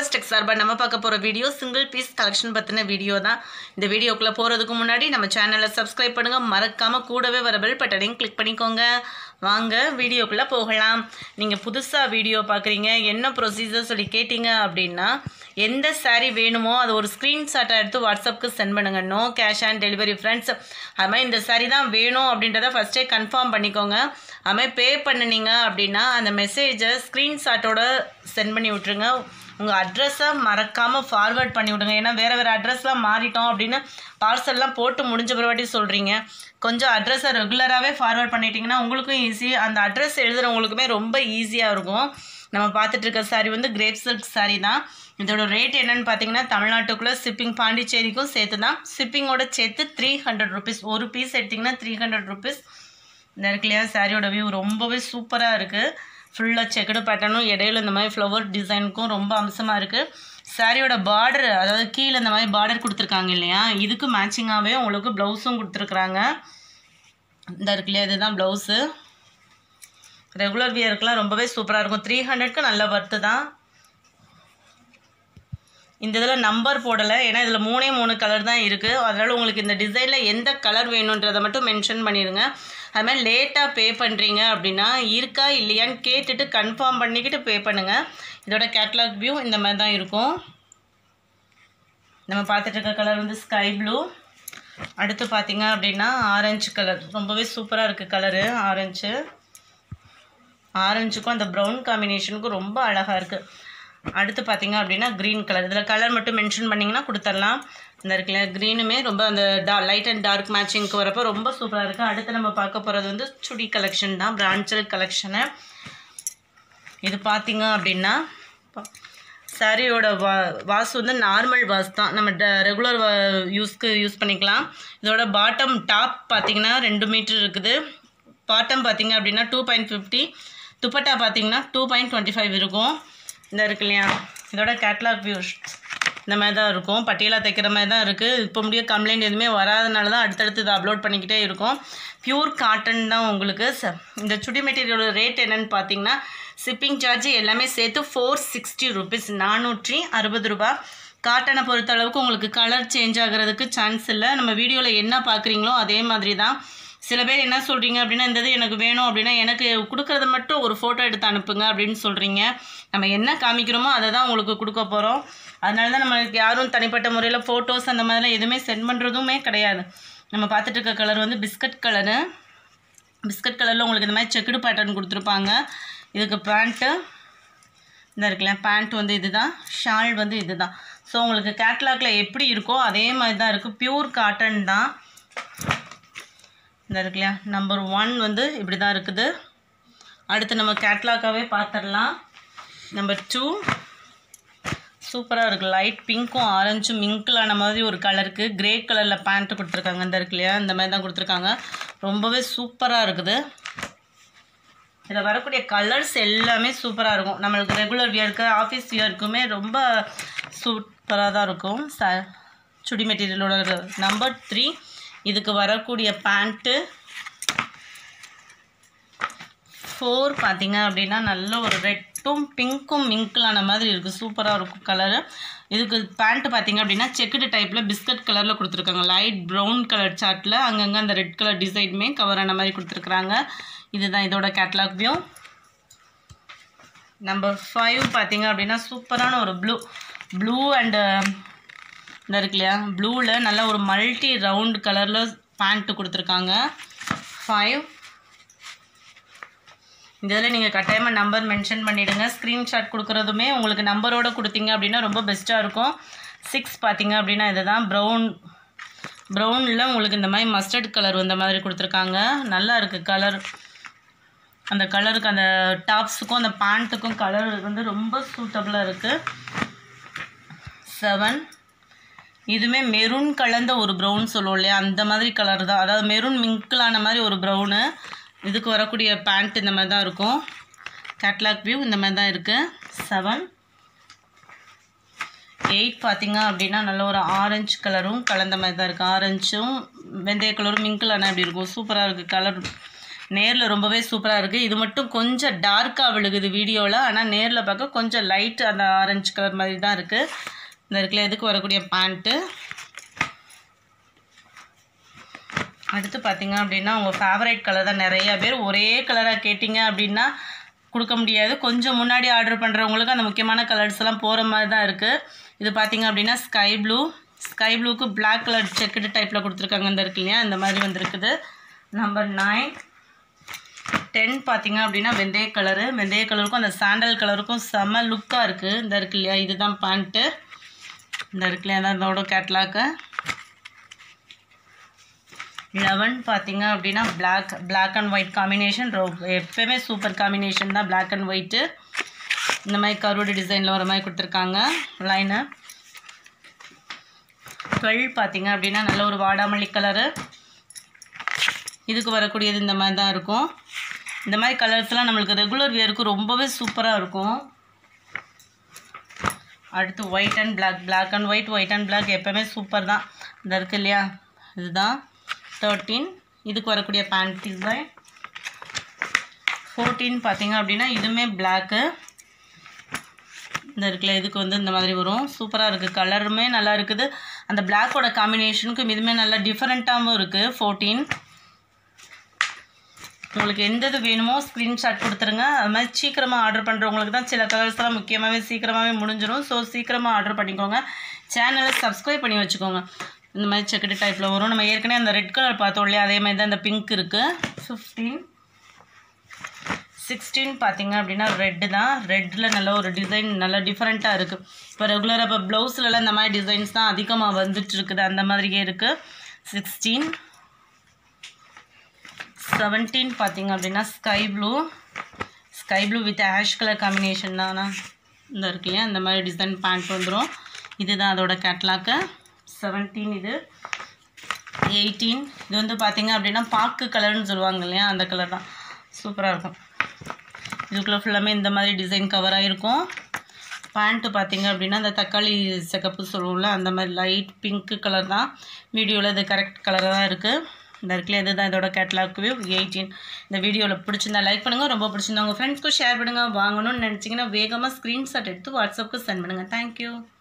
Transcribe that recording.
forest tech சார்பாக நம்ம பார்க்க போகிற வீடியோ சிங்கிள் பீஸ் கலெக்ஷன் பற்றின வீடியோ தான் இந்த வீடியோக்குள்ளே போகிறதுக்கு முன்னாடி நம்ம சேனலை சப்ஸ்கிரைப் பண்ணுங்கள் மறக்காமல் கூடவே வர பெல் பட்டனையும் கிளிக் பண்ணிக்கோங்க வாங்க வீடியோக்குள்ளே போகலாம் நீங்கள் புதுசாக வீடியோ பார்க்குறீங்க என்ன ப்ரொசீஜர் சொல்லி கேட்டிங்க அப்படின்னா எந்த saree வேணுமோ அதை ஒரு ஸ்க்ரீன்ஷாட்டை எடுத்து வாட்ஸ்அப்புக்கு சென்ட் பண்ணுங்கள் no cash on delivery friends அது மாதிரி இந்த saree தான் வேணும் அப்படின்றத ஃபஸ்ட்டே கன்ஃபார்ம் பண்ணிக்கோங்க அது மாதிரி பே பண்ணினீங்க அப்படின்னா அந்த மெசேஜை ஸ்க்ரீன்ஷாட்டோட சென்ட் பண்ணி விட்ருங்க உங்கள் அட்ரஸை மறக்காமல் ஃபார்வர்ட் பண்ணி விடுங்க ஏன்னா வேறு வேறு அட்ரஸ்லாம் மாறிட்டோம் அப்படின்னு பார்சல்லாம் போட்டு முடிஞ்ச பிறவாட்டி சொல்கிறீங்க கொஞ்சம் அட்ரஸை ரெகுலராகவே ஃபார்வர்ட் பண்ணிட்டீங்கன்னா உங்களுக்கும் ஈஸி அந்த அட்ரஸ் எழுதுறவங்களுக்குமே ரொம்ப ஈஸியாக இருக்கும் நம்ம பார்த்துட்டு இருக்க saree வந்து கிரேப் சில்க் saree தான் இதோட ரேட் என்னன்னு பார்த்தீங்கன்னா தமிழ்நாட்டுக்குள்ளே ஷிப்பிங் பாண்டிச்சேரிக்கும் சேர்த்து தான் ஷிப்பிங்கோட சேர்த்து த்ரீ ஹண்ட்ரட் ருபீஸ் ஒரு பீஸ் எடுத்திங்கன்னா த்ரீ ஹண்ட்ரட் ருபீஸ் இந்த இருக்கு இல்லையா சாரியோட வியூ ரொம்பவே சூப்பராக இருக்குது ஃபுல்லாக செக்குடு பேட்டர்னும் இடையில இந்த மாதிரி ஃப்ளவர் டிசைனுக்கும் ரொம்ப அம்சமாக இருக்குது சாரியோட பார்டர் அதாவது கீழே இந்த மாதிரி பார்டர் கொடுத்துருக்காங்க இல்லையா இதுக்கு மேட்சிங்காகவே உங்களுக்கு ப்ளவுஸும் கொடுத்துருக்குறாங்க இந்த இருக்கு இல்லையா இதுதான் ப்ளவுஸு ரெகுலர் வியருக்குலாம் ரொம்பவே சூப்பராக இருக்கும் த்ரீ ஹண்ட்ரட்க்கு நல்ல ஒர்த்து தான் இந்த இதில் நம்பர் போடலை ஏன்னா இதில் மூணே மூணு கலர் தான் இருக்குது அதனால் உங்களுக்கு இந்த டிசைனில் எந்த கலர் வேணுன்றதை மட்டும் மென்ஷன் பண்ணிடுங்க அது மாதிரி லேட்டாக பே பண்ணுறீங்க அப்படின்னா இருக்கா இல்லையான்னு கேட்டுட்டு கன்ஃபார்ம் பண்ணிக்கிட்டு பே பண்ணுங்கள் இதோட கேட்லாக் வியூ இந்த மாதிரி தான் இருக்கும் நம்ம பார்த்துட்டு இருக்க கலர் வந்து ஸ்கை ப்ளூ அடுத்து பார்த்தீங்க அப்படின்னா ஆரஞ்சு கலர் ரொம்பவே சூப்பராக இருக்குது கலரு ஆரஞ்சு ஆரஞ்சுக்கும் அந்த ப்ரௌன் காம்பினேஷனுக்கும் ரொம்ப அழகாக இருக்குது அடுத்து பார்த்தீங்க அப்படின்னா க்ரீன் கலர் இதில் கலர் மட்டும் மென்ஷன் பண்ணிங்கன்னா கொடுத்துடலாம் இந்த இருக்குல்ல க்ரீனுமே ரொம்ப அந்த டா லைட் அண்ட் டார்க் மேட்சிங்க்கு வரப்போ ரொம்ப சூப்பராக இருக்குது அடுத்து நம்ம பார்க்க போகிறது வந்து சுடி கலெக்ஷன் தான் பிரான்ச்சல் கலெக்ஷனு இது பார்த்தீங்க அப்படின்னா சாரியோட வா வாஸ் வந்து நார்மல் வாஸ் தான் நம்ம ட ரெகுலர் யூஸ்க்கு யூஸ் பண்ணிக்கலாம் இதோட பாட்டம் டாப் பார்த்தீங்கன்னா ரெண்டு மீட்டர் இருக்குது பாட்டம் பார்த்தீங்க அப்படின்னா டூ பாயிண்ட் ஃபிஃப்டி துப்பட்டா பார்த்தீங்கன்னா டூ பாயிண்ட் டுவெண்ட்டி ஃபைவ் இருக்கும் இந்த இருக்கு இல்லையா இதோட கேட்லாக் வியூஸ் இந்த மாதிரி தான் இருக்கும் பட்டியலாக தைக்கிற மாதிரி தான் இருக்குது இப்போ முடிய கம்ப்ளைண்ட் எதுவுமே வராதனால தான் அடுத்தடுத்து இதை அப்லோட் பண்ணிக்கிட்டே இருக்கும் பியூர் காட்டன் தான் உங்களுக்கு ச இந்த சுடி மெட்டீரியலோட ரேட் என்னன்னு பார்த்தீங்கன்னா ஷிப்பிங் சார்ஜ் எல்லாமே சேர்த்து ஃபோர் சிக்ஸ்டி ருபீஸ் நானூற்றி அறுபது ரூபா காட்டனை பொறுத்த அளவுக்கு உங்களுக்கு கலர் சேஞ்ச் ஆகிறதுக்கு சான்ஸ் இல்லை நம்ம வீடியோவில் என்ன பார்க்குறீங்களோ அதே மாதிரி தான் சில பேர் என்ன சொல்கிறீங்க அப்படின்னா இந்த இது எனக்கு வேணும் அப்படின்னா எனக்கு கொடுக்குறத மட்டும் ஒரு ஃபோட்டோ எடுத்து அனுப்புங்க அப்படின்னு சொல்கிறீங்க நம்ம என்ன காமிக்கிறோமோ அதை தான் உங்களுக்கு கொடுக்க போகிறோம் அதனால தான் நம்மளுக்கு யாரும் தனிப்பட்ட முறையில் ஃபோட்டோஸ் அந்த மாதிரிலாம் எதுவுமே சென்ட் பண்ணுறதுமே கிடையாது நம்ம பார்த்துட்டு இருக்க கலர் வந்து பிஸ்கட் கலரு பிஸ்கட் கலரில் உங்களுக்கு இந்த மாதிரி செக்குடு பேட்டர்ன் கொடுத்துருப்பாங்க இதுக்கு பேண்ட்டு இந்த இருக்குல்ல பேண்ட் வந்து இதுதான் ஷால் வந்து இதுதான் ஸோ உங்களுக்கு கேட்லாகில் எப்படி இருக்கோ அதே மாதிரி தான் இருக்குது பியூர் காட்டன் தான் இந்த இருக்கு இல்லையா நம்பர் ஒன் வந்து இப்படி தான் இருக்குது அடுத்து நம்ம கேட்லாக்காகவே பார்த்துடலாம் நம்பர் டூ சூப்பராக இருக்குது லைட் பிங்க்கும் ஆரஞ்சும் மிங்கிளான மாதிரி ஒரு கலருக்கு கிரே கலரில் பேண்ட்டு கொடுத்துருக்காங்க இந்த இருக்கு இல்லையா இந்த மாதிரி தான் கொடுத்துருக்காங்க ரொம்பவே சூப்பராக இருக்குது இதில் வரக்கூடிய கலர்ஸ் எல்லாமே சூப்பராக இருக்கும் நம்மளுக்கு ரெகுலர் வியருக்கு ஆஃபீஸ் வியருக்குமே ரொம்ப சூப்பராக தான் இருக்கும் ச சுடி மெட்டீரியலோட நம்பர் த்ரீ இதுக்கு வரக்கூடிய பேண்ட்டு ஃபோர் பார்த்தீங்க அப்படின்னா நல்ல ஒரு ரெட்டும் பிங்க்கும் மிங்கிளான மாதிரி இருக்குது சூப்பராக இருக்கும் கலரு இதுக்கு பேண்ட்டு பார்த்தீங்க அப்படின்னா செக்குடு டைப்பில் பிஸ்கட் கலரில் கொடுத்துருக்காங்க லைட் ப்ரௌன் கலர் சார்ட்டில் அங்கங்கே அந்த ரெட் கலர் டிசைனுமே கவர் ஆன மாதிரி கொடுத்துருக்குறாங்க இதுதான் இதோட கேட்லாக் வியூ நம்பர் ஃபைவ் பார்த்தீங்க அப்படின்னா சூப்பரான ஒரு ப்ளூ ப்ளூ அண்டு இந்த இருக்கு இல்லையா ப்ளூவில் நல்ல ஒரு மல்டி ரவுண்ட் கலரில் பேண்ட்டு கொடுத்துருக்காங்க ஃபைவ் இந்த இதில் நீங்கள் கட்டாயமாக நம்பர் மென்ஷன் பண்ணிவிடுங்க ஸ்க்ரீன்ஷாட் கொடுக்குறதுமே உங்களுக்கு நம்பரோடு கொடுத்தீங்க அப்படின்னா ரொம்ப பெஸ்ட்டாக இருக்கும் சிக்ஸ் பார்த்தீங்க அப்படின்னா இதுதான் ப்ரௌன் ப்ரௌனில் உங்களுக்கு இந்த மாதிரி மஸ்டர்ட் கலர் வந்த மாதிரி கொடுத்துருக்காங்க நல்லா இருக்குது கலர் அந்த கலருக்கு அந்த டாப்ஸுக்கும் அந்த பேண்ட்டுக்கும் கலர் வந்து ரொம்ப சூட்டபுளாக இருக்குது செவன் இதுவுமே மெரூன் கலந்த ஒரு ப்ரௌன் சொல்லுவோம் இல்லையா அந்த மாதிரி கலர் தான் அதாவது மெரூன் மிங்கிளான மாதிரி ஒரு ப்ரௌனு இதுக்கு வரக்கூடிய பேண்ட் இந்த மாதிரி தான் இருக்கும் கேட்லாக் வியூ இந்த மாதிரி தான் இருக்குது செவன் எயிட் பார்த்தீங்க அப்படின்னா நல்ல ஒரு ஆரஞ்சு கலரும் கலந்த மாதிரி தான் இருக்குது ஆரஞ்சும் வெந்தய கலரும் மிங்கிளான அப்படி இருக்கும் சூப்பராக இருக்குது கலர் நேரில் ரொம்பவே சூப்பராக இருக்குது இது மட்டும் கொஞ்சம் டார்க்காக விழுகுது வீடியோவில் ஆனால் நேரில் பார்க்க கொஞ்சம் லைட் அந்த ஆரஞ்சு கலர் மாதிரி தான் இருக்குது இந்த இருக்குல்ல எதுக்கு வரக்கூடிய பேண்ட்டு அடுத்து பார்த்தீங்க அப்படின்னா உங்கள் ஃபேவரட் கலர் தான் நிறைய பேர் ஒரே கலராக கேட்டிங்க அப்படின்னா கொடுக்க முடியாது கொஞ்சம் முன்னாடி ஆர்டர் பண்ணுறவங்களுக்கு அந்த முக்கியமான கலர்ஸ் எல்லாம் போகிற மாதிரி தான் இருக்குது இது பார்த்தீங்க அப்படின்னா ஸ்கை ப்ளூ ஸ்கை ப்ளூக்கு பிளாக் கலர் செக்குடு டைப்பில் கொடுத்துருக்காங்க இந்த இருக்கு இல்லையா இந்த மாதிரி வந்திருக்குது நம்பர் நைன் டென் பார்த்தீங்க அப்படின்னா வெந்தய கலரு வெந்தய கலருக்கும் அந்த சாண்டல் கலருக்கும் செம லுக்காக இருக்குது இந்த இருக்கு இல்லையா இதுதான் பேண்ட்டு இந்த இருக்கு இல்லையா அதான் இதோட கேட்லாக்கு லெவன் பார்த்தீங்க அப்படின்னா black black and white combination எப்போயுமே சூப்பர் காம்பினேஷன் தான் பிளாக் அண்ட் ஒயிட்டு இந்த மாதிரி கருவோட டிசைனில் வர மாதிரி கொடுத்துருக்காங்க லைனு டுவெல் பார்த்தீங்க அப்படின்னா நல்ல ஒரு வாடாமல்லி கலரு இதுக்கு வரக்கூடியது இந்த மாதிரி தான் இருக்கும் இந்த மாதிரி கலர்ஸ்லாம் நம்மளுக்கு ரெகுலர் வியருக்கு ரொம்பவே சூப்பராக இருக்கும் அடுத்து white and black black and white white and black எப்போவுமே சூப்பர் தான் இந்த இருக்கு இல்லையா இதுதான் தேர்ட்டீன் இதுக்கு வரக்கூடிய பேண்ட் டிசைன் ஃபோர்டீன் பார்த்தீங்க அப்படின்னா இதுவுமே பிளாக்கு இந்த இருக்குல்ல இதுக்கு வந்து இந்த மாதிரி வரும் சூப்பராக இருக்குது கலருமே நல்லா இருக்குது அந்த பிளாக்கோட காம்பினேஷனுக்கும் இதுவுமே நல்லா டிஃப்ரெண்ட்டாகவும் இருக்குது ஃபோர்டீன் உங்களுக்கு எந்த இது வேணுமோ ஸ்க்ரீன்ஷாட் கொடுத்துருங்க அது மாதிரி சீக்கிரமாக ஆர்டர் பண்ணுறவங்களுக்கு தான் சில கலர்ஸ்லாம் முக்கியமாகவே சீக்கிரமாகவே முடிஞ்சிடும் ஸோ சீக்கிரமாக ஆர்டர் பண்ணிக்கோங்க சேனலை சப்ஸ்கிரைப் பண்ணி வச்சுக்கோங்க இந்த மாதிரி செக்கடு டைப்பில் வரும் நம்ம ஏற்கனவே அந்த ரெட் கலர் பார்த்தோம் இல்லையா அதே மாதிரி தான் இந்த பிங்க் இருக்குது ஃபிஃப்டீன் சிக்ஸ்டீன் பார்த்தீங்க அப்படின்னா ரெட்டு தான் ரெட்டில் நல்ல ஒரு டிசைன் நல்லா டிஃப்ரெண்ட்டாக இருக்குது இப்போ ரெகுலராக இப்போ ப்ளவுஸ்லலாம் இந்த மாதிரி டிசைன்ஸ் தான் அதிகமாக வந்துட்டு இருக்குது அந்த மாதிரியே இருக்குது சிக்ஸ்டீன் செவன்டீன் பார்த்தீங்க அப்படின்னா sky blue sky blue with ash colour combination தானா இந்த இருக்கு இல்லையா இந்த மாதிரி டிசைன் பேண்ட் வந்துடும் இதுதான் அதோட கேட்லாக்கு செவன்டீன் இது எயிட்டீன் இது வந்து பார்த்தீங்க அப்படின்னா பாக்கு கலர்னு சொல்லுவாங்க இல்லையா அந்த கலர் தான் சூப்பராக இருக்கும் இதுக்குள்ளே ஃபுல்லாமே இந்த மாதிரி டிசைன் கவராக இருக்கும் பேண்ட்டு பார்த்தீங்க அப்படின்னா அந்த தக்காளி சிகப்பு சொல்லுவோம்ல அந்த மாதிரி லைட் பிங்க்கு கலர் தான் வீடியோவில் இது கரெக்ட் கலராக தான் இருக்குது இந்த இருக்குல்ல இதுதான் இதோட கேட்லாக் வியூ எயிட்டீன் இந்த வீடியோவில் பிடிச்சிருந்தா லைக் பண்ணுங்கள் ரொம்ப பிடிச்சிருந்தா உங்கள் ஃப்ரெண்ட்ஸ்க்கும் ஷேர் பண்ணுங்கள் வாங்கணும்னு நினச்சிங்கன்னா வேகமாக ஸ்க்ரீன்ஷாட் எடுத்து வாட்ஸ்அப்புக்கு சென்ட் பண்ணுங்கள் தேங்க்யூ